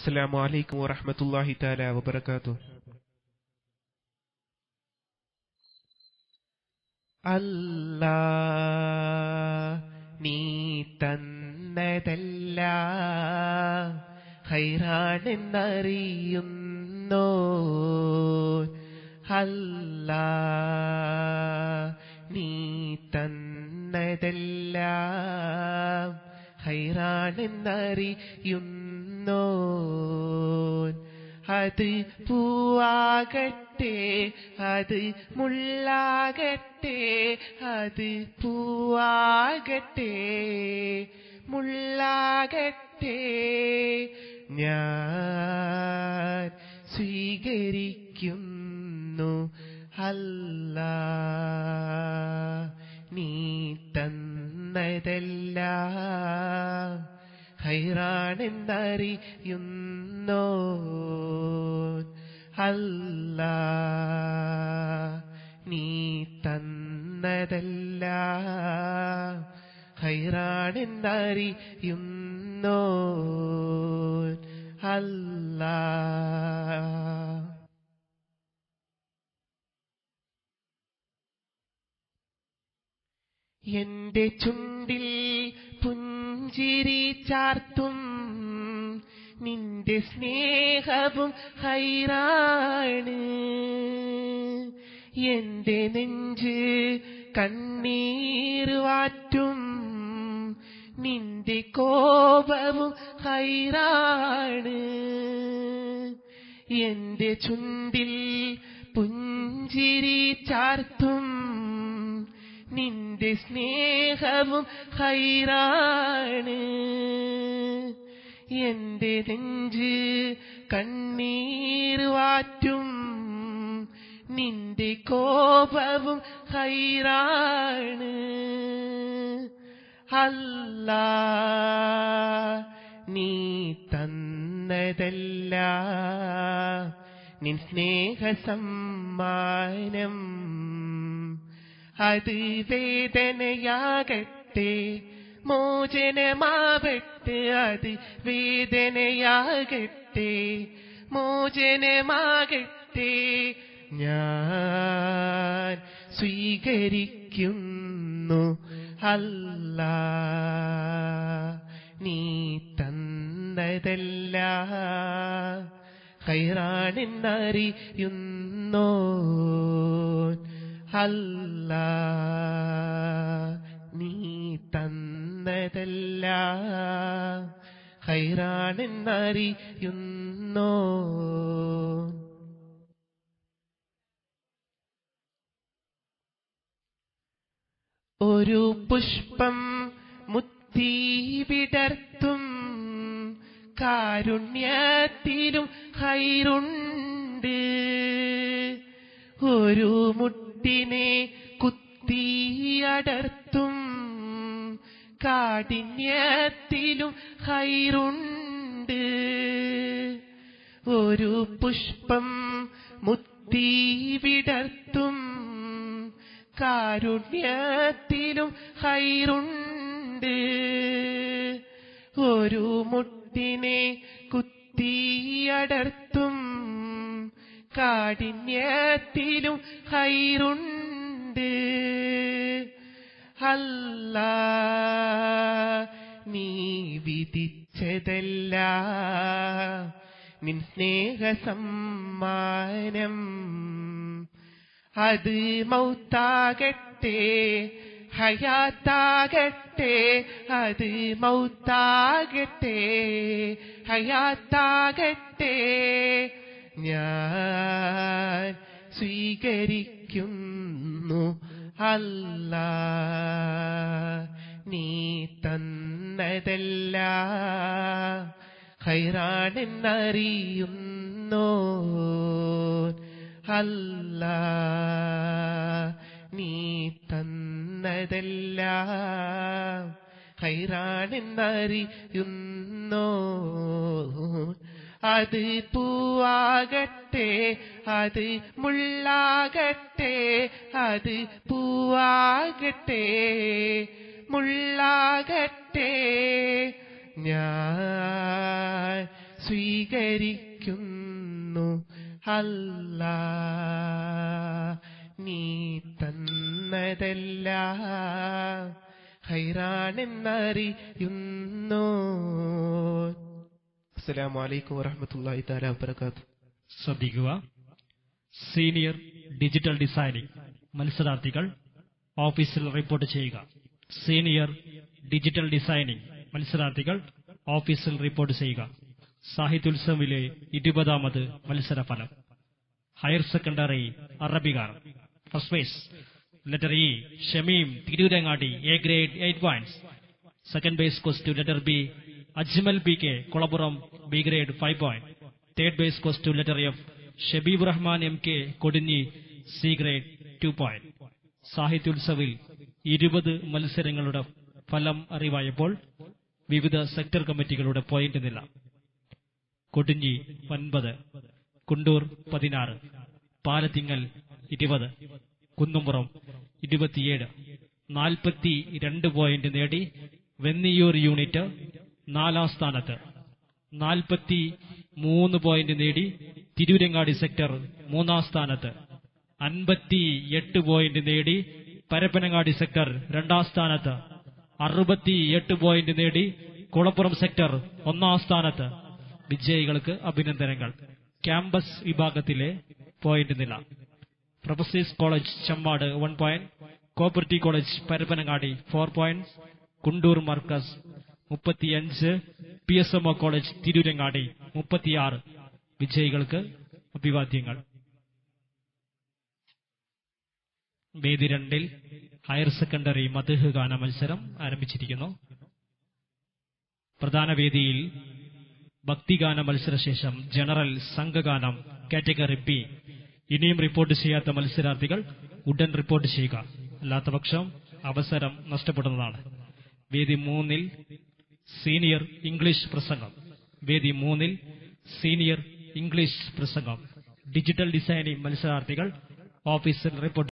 السلام عليكم ورحمة الله تعالى وبركاته അല്ലാ നീ തന്നതല്ല ഹൈറാണെന്നറിയുന്നോ അല്ലാ നീ തന്നതല്ല ഹൈറാണെന്നറിയുന്നോ അത് പൂവാകട്ടെ അത് മുള്ളാകട്ടെ അത് പൂവാകട്ടെ മുള്ളാകട്ടെ ഞാൻ സ്വീകരിക്കുന്നു അല്ല നീ തന്നതല്ല ഹൈറാണെന്നറിയുന്നോ അല്ല നീ തന്നതല്ല ഹൈറാണെന്നറിയുന്നോ അല്ല എന്റെ ചുണ്ടിൽ പുഞ്ചിരി ചാർത്തും നിന്റെ സ്നേഹവും ഹൈറാണ് എന്റെ നെഞ്ച് കണ്ണീർ വാറ്റും നിന്റെ കോപവും ഹൈറാണ് എന്റെ ചുണ്ടിൽ പുഞ്ചിരി ചാർത്തും നിന്റെ സ്നേഹവും ഹൈറാണ് എന്റെ നെഞ്ച് കണ്ണീർ വാറ്റും നിന്റെ കോപവും ഹൈറാണ് അല്ല നീ തന്നതല്ല നിൻ സ്നേഹസമ്മാനം അത് വേദനയാകട്ടെ മോചനമാവട്ടെ അത് വേദനയാകട്ടെ മോചനമാകട്ടെ ഞാൻ സ്വീകരിക്കുന്നു അല്ല നീ തന്നതല്ല ഹൈറാണെന്നറിയുന്നോ അല്ല നീ തന്നതല്ല ഹൈറാണെന്നറിയുന്നോ ഒരു പുഷ്പം മുത്തി വിടർത്തും കാരുണ്യത്തിലും ഹൈറുണ്ട് ഒരു മുട്ടിനെ കുത്തിയടർത്തും കാഠിന്യത്തിലും ഹൈറുണ്ട് ഒരു പുഷ്പം മുത്തി വിടർത്തും കാരുണ്യത്തിലും ഹൈറുണ്ട് ഒരു മുട്ടിനെ കുത്തിയടർത്തും കാഠിന്യത്തിലും ഹൈറുണ്ട് അല്ല നീ വിധിച്ചതല്ല നിൻ സ്നേഹസമ്മാനം അത് മൗത്താകട്ടെ ഹയാത്താകട്ടെ അത് മൗത്താകട്ടെ ഹയാത്താകട്ടെ ഞാൻ സ്വീകരിക്കുന്നു അല്ല നീ തന്നതല്ല ഹൈറാണെന്നറിയുന്നോ അല്ല നീ തന്നതല്ല ഹൈറാണെന്നറിയുന്നോ അത് പൂവാകട്ടെ അത് മുള്ളാകട്ടെ അത് പൂവാകട്ടെ മുള്ളാകട്ടെ ഞാൻ സ്വീകരിക്കുന്നു അല്ല നീ തന്നതെല്ലാം ഹൈറാണെന്നറിയുന്നു അസ്സലാമു അലൈക്കും വറഹ്മത്തുള്ളാഹി തആല വബറകാതുഹു ശ്രദ്ധിക്കുക സീനിയർ ഡിജിറ്റൽ ഡിസൈനിംഗ് മത്സരാർത്ഥികൾ ഓഫീസിൽ റിപ്പോർട്ട് ചെയ്യുക സീനിയർ ഡിജിറ്റൽ ഡിസൈനിംഗ് മത്സരാർത്ഥികൾ ഓഫീസിൽ റിപ്പോർട്ട് ചെയ്യുക സാഹിത്യോത്സവിലെ ഇരുപതാമത് മത്സരഫലം ഹയർ സെക്കൻഡറി അറബി ഗാനം first place letter E Shameem Tirurangadi A grade eight points second place goes to letter B Ajmal B K Kulappuram B grade five point third place goes to letter F Shabeeb Rahman M K Kodinhi C grade two point സാഹിത്യോത്സവിൽ ഇരുപത് മത്സരങ്ങളുടെ ഫലം അറിവായപ്പോൾ വിവിധ sector കമ്മിറ്റികളുടെ point നില കൊടിഞ്ഞി ഒൻപത് കുണ്ടൂർ പതിനാറ് പാലത്തിങ്ങൽ ഇരുപത് കുന്നുംപുറം ഇരുപത്തിയേഴ് നാൽപ്പത്തി രണ്ട് പോയിന്റ് നേടി വെന്നിയൂർ യൂണിറ്റ് നാലാം സ്ഥാനത്ത് നാൽപ്പത്തി മൂന്ന് പോയിന്റ് നേടി തിരൂരങ്ങാടി സെക്ടർ മൂന്നാം സ്ഥാനത്ത് അൻപത്തി എട്ട് പോയിന്റ് നേടി പരപ്പനങ്ങാടി സെക്ടർ രണ്ടാം സ്ഥാനത്ത് അറുപത്തി എട്ട് പോയിന്റ് നേടി കുളപ്പുറം സെക്ടർ ഒന്നാം സ്ഥാനത്ത് വിജയികൾക്ക് അഭിനന്ദനങ്ങൾ ക്യാമ്പസ് വിഭാഗത്തിലെ പോയിന്റ് നില professors college Chemmad one point cooperative college Parappanangadi four point Kundoor Markaz മുപ്പത്തിയഞ്ച് P S M O college Tirurangadi മുപ്പത്തിയാറ് വിജയികൾക്ക് അഭിവാദ്യങ്ങൾ വേദി രണ്ടിൽ ഹയർ സെക്കൻഡറി മധുഹ് ഗാന മത്സരം ആരംഭിച്ചിരിക്കുന്നു പ്രധാന വേദിയിൽ ഭക്തിഗാന മത്സരശേഷം ജനറൽ സംഘഗാനം കാറ്റഗറി ബി ഇനിയും റിപ്പോർട്ട് ചെയ്യാത്ത മത്സരാർത്ഥികൾ ഉടൻ റിപ്പോർട്ട് ചെയ്യുക അല്ലാത്തപക്ഷം അവസരം നഷ്ടപ്പെടുന്നതാണ് വേദി മൂന്നിൽ സീനിയർ ഇംഗ്ലീഷ് പ്രസംഗം വേദി മൂന്നിൽ സീനിയർ ഇംഗ്ലീഷ് പ്രസംഗം ഡിജിറ്റൽ ഡിസൈനിംഗ് മത്സരാർത്ഥികൾ ഓഫീസിൽ റിപ്പോർട്ട്